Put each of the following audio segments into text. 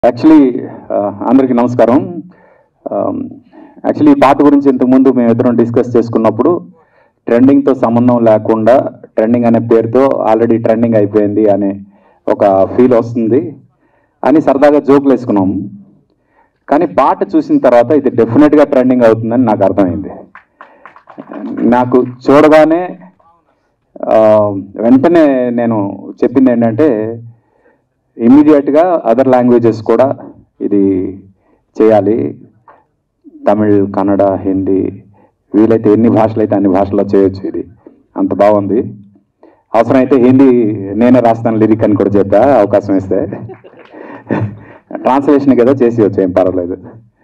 actually అందరికీ నమస్కారం actually ఈ పాట గురించి ఇంతకుముందు మేము ఇద్దరం డిస్కస్ చేసుకున్నప్పుడు ట్రెండింగ్తో సంబంధం లేకుండా ట్రెండింగ్ అనే పేరుతో ఆల్రెడీ ట్రెండింగ్ అయిపోయింది అనే ఒక ఫీల్ వస్తుంది అని సరదాగా జోకులు వేసుకున్నాం కానీ పాట చూసిన తర్వాత ఇది డెఫినెట్గా ట్రెండింగ్ అవుతుందని నాకు అర్థమైంది నాకు చూడగానే ఆ, వెంటనే నేను చెప్పింది ఏంటంటే ఇమ్మీడియట్గా అదర్ లాంగ్వేజెస్ కూడా ఇది చేయాలి తమిళ్ కన్నడ హిందీ వీలైతే ఎన్ని భాషలు అయితే అన్ని భాషల్లో చేయొచ్చు ఇది అంత బాగుంది అవసరమైతే హిందీ నేనే రాస్తాను లిరిక్ అని కూడా చెప్పా అవకాశం ఇస్తే ట్రాన్స్లేషన్ కదా చేసి వచ్చి ఏం పర్వాలేదు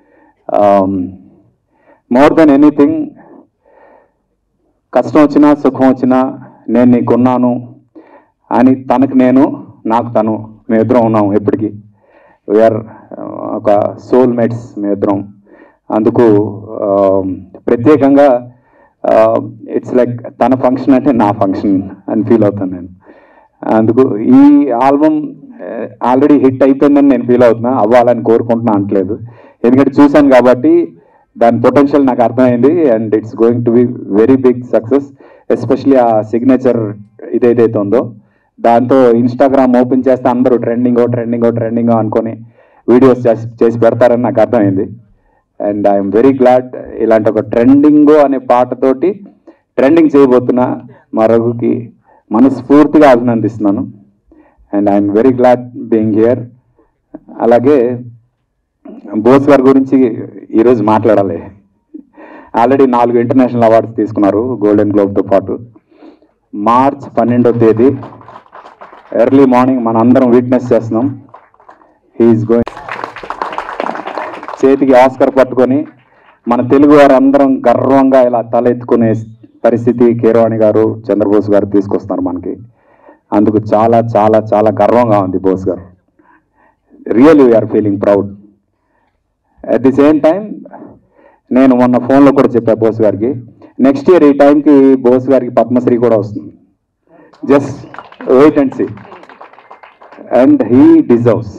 మోర్ దెన్ ఎనీథింగ్ కష్టం వచ్చినా సుఖం వచ్చినా నేను నీకున్నాను అని తనకు నేను నాకు తను మేమిద్దరం ఉన్నాం ఎప్పటికీ వీఆర్ ఒక సోల్ మేట్స్ మేమిద్దరం అందుకు ఆ, ప్రత్యేకంగా ఇట్స్ లైక్ తన ఫంక్షన్ అంటే నా ఫంక్షన్ అని ఫీల్ అవుతాను నేను అందుకు ఈ ఆల్బమ్ ఆల్రెడీ హిట్ అయిపోయిందని నేను ఫీల్ అవుతున్నా అవ్వాలని కోరుకుంటున్నా అంటలేదు ఎందుకంటే చూశాను కాబట్టి దాని పొటెన్షియల్ నాకు అర్థమైంది and it's going to be very big success especially ఆ సిగ్నేచర్ ఇదేదైతే ఉందో దాంతో ఇన్స్టాగ్రామ్ ఓపెన్ చేస్తే అందరూ ట్రెండింగ్ ట్రెండింగ్ ట్రెండింగ్ అనుకొని వీడియోస్ చేసి చేసి పెడతారని నాకు అర్థమైంది అండ్ ఐఎమ్ వెరీ గ్లాడ్ ఇలాంటి ఒక ట్రెండింగ్ అనే పాటతోటి ట్రెండింగ్ చేయబోతున్న మా రఘుకి మనస్ఫూర్తిగా అభినందిస్తున్నాను and I'm very glad being here అలాగే బోస్ గారి గురించి ఈరోజు మాట్లాడాలి ఆల్రెడీ నాలుగు ఇంటర్నేషనల్ అవార్డ్స్ తీసుకున్నారు గోల్డెన్ గ్లోబ్తో పాటు మార్చ్ పన్నెండో తేదీ ఎర్లీ మార్నింగ్ మన అందరం విట్నెస్ చేస్తున్నాం హీఈస్ గోయింగ్ చేతికి ఆస్కర్ పట్టుకొని మన తెలుగు వారు అందరం గర్వంగా ఇలా తల ఎత్తుకునే పరిస్థితి కీరవాణి గారు చంద్రబోస్ గారు తీసుకొస్తున్నారు మనకి అందుకు చాలా చాలా చాలా గర్వంగా ఉంది బోస్ గారు real we are feeling proud at the same time నేను మొన్న ఫోన్లో కూడా చెప్పా బోస్ గారికి నెక్స్ట్ ఇయర్ ఈ టైంకి బోస్ గారికి పద్మశ్రీ కూడా వస్తుంది just wait and see and he deserves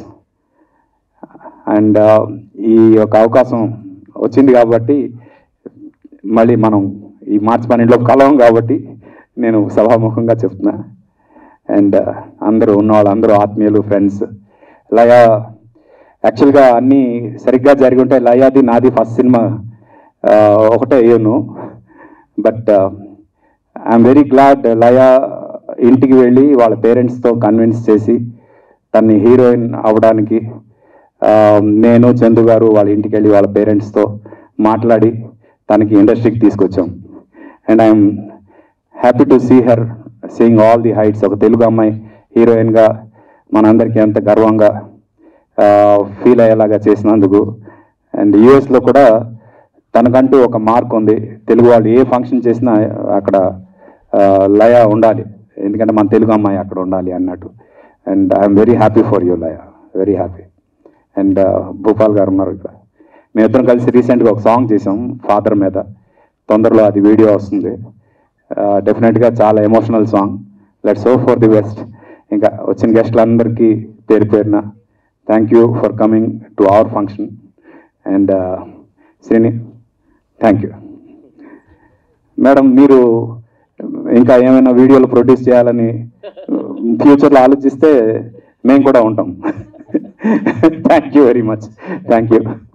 and ఈ యొక్క అవకాశం వచ్చింది కాబట్టి మళ్ళీ మనం ఈ మార్చి పన్నెండులో కలవం కాబట్టి నేను సభాముఖంగా చెప్తున్నా అండ్ అందరూ ఉన్న వాళ్ళందరూ ఆత్మీయులు ఫ్రెండ్స్ లయా యాక్చువల్గా అన్నీ సరిగ్గా జరిగి ఉంటే లయాది నాది ఫస్ట్ సినిమా ఆ, ఒకటే అయ్యాను but I'm very glad Laya ఇంటికి వెళ్ళి వాళ్ళ పేరెంట్స్తో కన్విన్స్ చేసి తన్ని హీరోయిన్ అవడానికి ఆ, నేను చందు గారు వాళ్ళ ఇంటికి వెళ్ళి వాళ్ళ పేరెంట్స్తో మాట్లాడి తనకి ఇండస్ట్రీకి తీసుకొచ్చాం and I'm happy to see her seeing all the heights ఒక తెలుగు అమ్మాయి హీరోయిన్గా మనందరికీ ఎంత గర్వంగా ఫీల్ అయ్యేలాగా చేసినందుకు అండ్ యూఎస్లో కూడా తనకంటూ ఒక మార్క్ ఉంది తెలుగు వాళ్ళు ఏ ఫంక్షన్ చేసినా అక్కడ ఆ, లయ ఉండాలి ఎందుకంటే మన తెలుగు అమ్మాయి అక్కడ ఉండాలి అన్నట్టు and I'm very happy for you Laya very happy and Bhupal గారు ఉన్నారు ఇక్కడ మేమిద్దరం కలిసి రీసెంట్గా ఒక సాంగ్ చేసాం ఫాదర్ మీద తొందరలో అది వీడియో వస్తుంది డెఫినెట్గా చాలా emotional song let's hope for the best ఇంకా వచ్చిన గెస్ట్లందరికీ పేరు పేరున thank you for coming to our function and Srini thank you madam మీరు ఇంకా ఏమైనా వీడియోలు ప్రొడ్యూస్ చేయాలని ఫ్యూచర్లో ఆలోచిస్తే మేము కూడా ఉంటాం thank you very much thank you